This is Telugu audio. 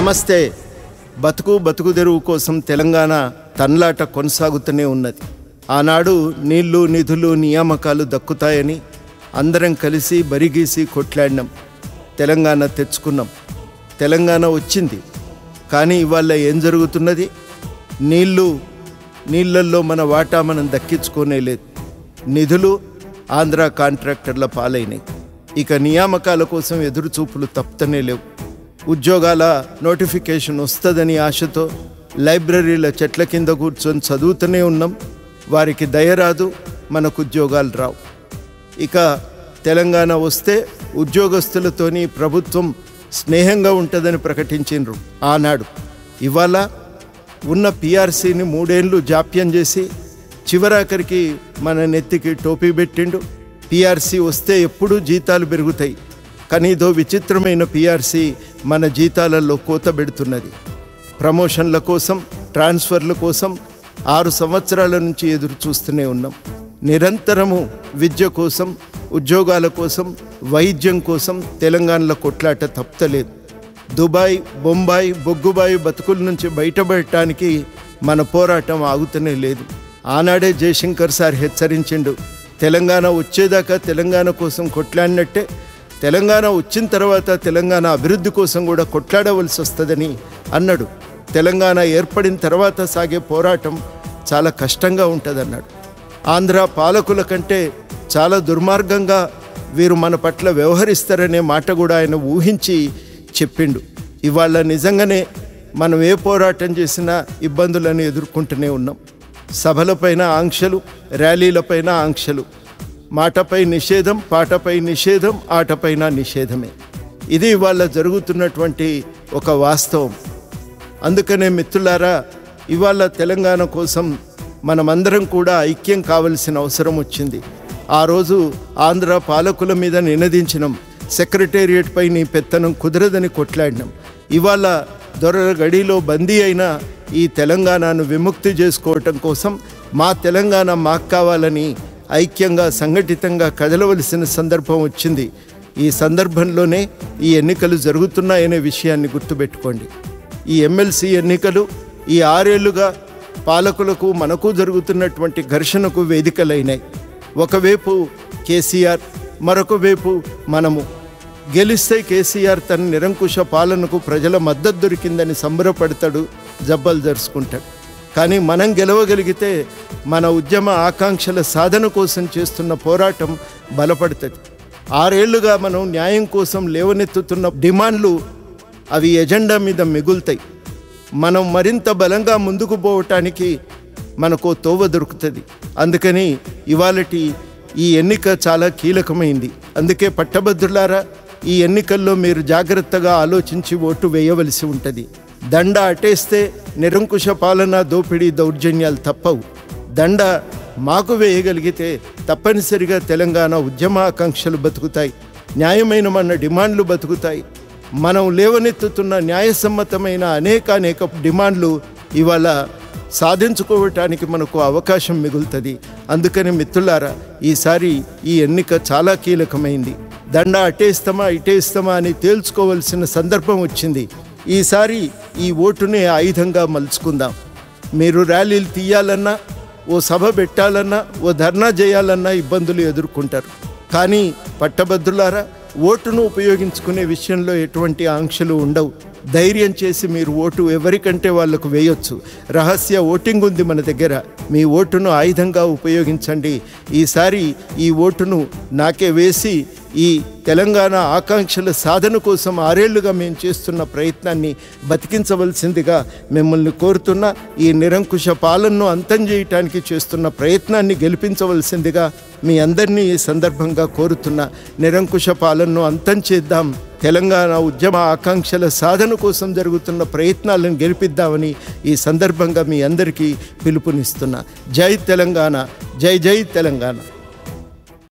నమస్తే బతుకు బతుకు తెరువు కోసం తెలంగాణ తన్లాట కొనసాగుతూనే ఉన్నది ఆనాడు నీళ్లు నిధులు నియామకాలు దక్కుతాయని అందరం కలిసి బరిగీసి కొట్లాడినాం తెలంగాణ తెచ్చుకున్నాం తెలంగాణ వచ్చింది కానీ ఇవాళ ఏం జరుగుతున్నది నీళ్లు నీళ్ళల్లో మన వాటా మనం దక్కించుకోనే లేదు నిధులు ఆంధ్ర కాంట్రాక్టర్ల పాలైనాయి ఇక నియామకాల కోసం ఎదురుచూపులు తప్పుతనే లేవు ఉద్యోగాల నోటిఫికేషన్ వస్తుందని ఆశతో లైబ్రరీల చెట్ల కింద కూర్చొని చదువుతూనే ఉన్నాం వారికి దయరాదు మనకు ఉద్యోగాలు రావు ఇక తెలంగాణ వస్తే ఉద్యోగస్తులతోని ప్రభుత్వం స్నేహంగా ఉంటుందని ప్రకటించిండ్రు ఆనాడు ఇవాళ ఉన్న పిఆర్సీని మూడేళ్ళు జాప్యం చేసి చివరాఖరికి మన నెత్తికి టోపీ పెట్టిండు పిఆర్సీ వస్తే ఎప్పుడూ జీతాలు పెరుగుతాయి కానీ ఇదో విచిత్రమైన పిఆర్సీ మన జీతాలలో కోత పెడుతున్నది ప్రమోషన్ల కోసం ట్రాన్స్ఫర్ల కోసం ఆరు సంవత్సరాల నుంచి ఎదురు చూస్తూనే ఉన్నాం నిరంతరము విద్య కోసం ఉద్యోగాల కోసం వైద్యం కోసం తెలంగాణలో కొట్లాట తప్పలేదు దుబాయ్ బొంబాయి బొగ్గుబాయి బతుకుల నుంచి బయటపడటానికి మన పోరాటం ఆగుతూనే లేదు ఆనాడే జయశంకర్ సార్ హెచ్చరించిండు తెలంగాణ వచ్చేదాకా తెలంగాణ కోసం కొట్లాడినట్టే తెలంగాణ వచ్చిన తర్వాత తెలంగాణ అభివృద్ధి కోసం కూడా కొట్లాడవలసి వస్తుందని అన్నాడు తెలంగాణ ఏర్పడిన తర్వాత సాగే పోరాటం చాలా కష్టంగా ఉంటుందన్నాడు ఆంధ్ర పాలకుల కంటే చాలా దుర్మార్గంగా వీరు మన పట్ల వ్యవహరిస్తారనే మాట కూడా ఆయన ఊహించి చెప్పిండు ఇవాళ నిజంగానే మనం ఏ పోరాటం చేసినా ఇబ్బందులను ఎదుర్కొంటూనే ఉన్నాం సభలపైన ఆంక్షలు ర్యాలీలపైన ఆంక్షలు మాటపై నిషేధం పాటపై నిషేధం ఆటపైన నిషేధమే ఇది ఇవాళ జరుగుతున్నటువంటి ఒక వాస్తవం అందుకనే మిత్రులారా ఇవాళ తెలంగాణ కోసం మనమందరం కూడా ఐక్యం కావలసిన అవసరం వచ్చింది ఆ రోజు ఆంధ్ర పాలకుల మీద నినదించినాం సెక్రటేరియట్ పై నీ పెత్తనం కుదరదని కొట్లాడినాం ఇవాళ దొరల గడిలో బందీ అయిన ఈ తెలంగాణను విముక్తి చేసుకోవటం కోసం మా తెలంగాణ మాకు కావాలని ఐక్యంగా సంఘటితంగా కదలవలసిన సందర్భం వచ్చింది ఈ సందర్భంలోనే ఈ ఎన్నికలు జరుగుతున్నాయనే విషయాన్ని గుర్తుపెట్టుకోండి ఈ ఎమ్మెల్సీ ఎన్నికలు ఈ ఆరేళ్లుగా పాలకులకు మనకు జరుగుతున్నటువంటి ఘర్షణకు వేదికలైనాయి ఒకవైపు కేసీఆర్ మరొక వైపు మనము గెలిస్తే కేసీఆర్ తన నిరంకుశ పాలనకు ప్రజల మద్దతు దొరికిందని సంబరపడతాడు జబ్బలు జరుచుకుంటాడు కానీ మనం గెలవగలిగితే మన ఉద్యమ ఆకాంక్షల సాధన కోసం చేస్తున్న పోరాటం బలపడుతుంది ఆరేళ్లుగా మనం న్యాయం కోసం లేవనెత్తుతున్న డిమాండ్లు అవి ఎజెండా మీద మిగులుతాయి మనం మరింత బలంగా ముందుకు పోవటానికి మనకు తోవ దొరుకుతుంది అందుకని ఇవాళటి ఈ ఎన్నిక చాలా కీలకమైంది అందుకే పట్టభద్రులారా ఈ ఎన్నికల్లో మీరు జాగ్రత్తగా ఆలోచించి ఓటు వేయవలసి ఉంటుంది దండ అటేస్తే నిరంకుశ పాలన దోపిడీ దౌర్జన్యాలు తప్పవు దండ మాకు వేయగలిగితే తప్పనిసరిగా తెలంగాణ ఉద్యమాకాంక్షలు బతుకుతాయి న్యాయమైన మన డిమాండ్లు బతుకుతాయి మనం లేవనెత్తుతున్న న్యాయసమ్మతమైన అనేక అనేక డిమాండ్లు ఇవాళ సాధించుకోవటానికి మనకు అవకాశం మిగులుతుంది అందుకని మిత్రులారా ఈసారి ఈ ఎన్నిక చాలా కీలకమైంది దండ అటేస్తామా ఇటేస్తామా అని తేల్చుకోవలసిన సందర్భం వచ్చింది ఈసారి ఈ ఓటునే ఆయుధంగా మలుచుకుందాం మీరు ర్యాలీలు తీయాలన్నా ఓ సభ పెట్టాలన్నా ఓ ధర్నా చేయాలన్నా ఇబ్బందులు ఎదుర్కొంటారు కానీ పట్టభద్రులారా ఓటును ఉపయోగించుకునే విషయంలో ఎటువంటి ఆంక్షలు ఉండవు ధైర్యం చేసి మీరు ఓటు ఎవరికంటే వాళ్లకు వేయొచ్చు రహస్య ఓటింగ్ ఉంది మన దగ్గర మీ ఓటును ఆయుధంగా ఉపయోగించండి ఈసారి ఈ ఓటును నాకే వేసి ఈ తెలంగాణ ఆకాంక్షల సాధన కోసం ఆరేళ్లుగా మేము చేస్తున్న ప్రయత్నాన్ని బతికించవలసిందిగా మిమ్మల్ని కోరుతున్న ఈ నిరంకుశ పాలనను అంతం చేయటానికి చేస్తున్న ప్రయత్నాన్ని గెలిపించవలసిందిగా మీ అందరినీ ఈ సందర్భంగా కోరుతున్న నిరంకుశ పాలనను అంతం చేద్దాం తెలంగాణ ఉద్యమ ఆకాంక్షల సాధన కోసం జరుగుతున్న ప్రయత్నాలను గెలిపిద్దామని ఈ సందర్భంగా మీ అందరికీ పిలుపునిస్తున్నా జై తెలంగాణ జై జై తెలంగాణ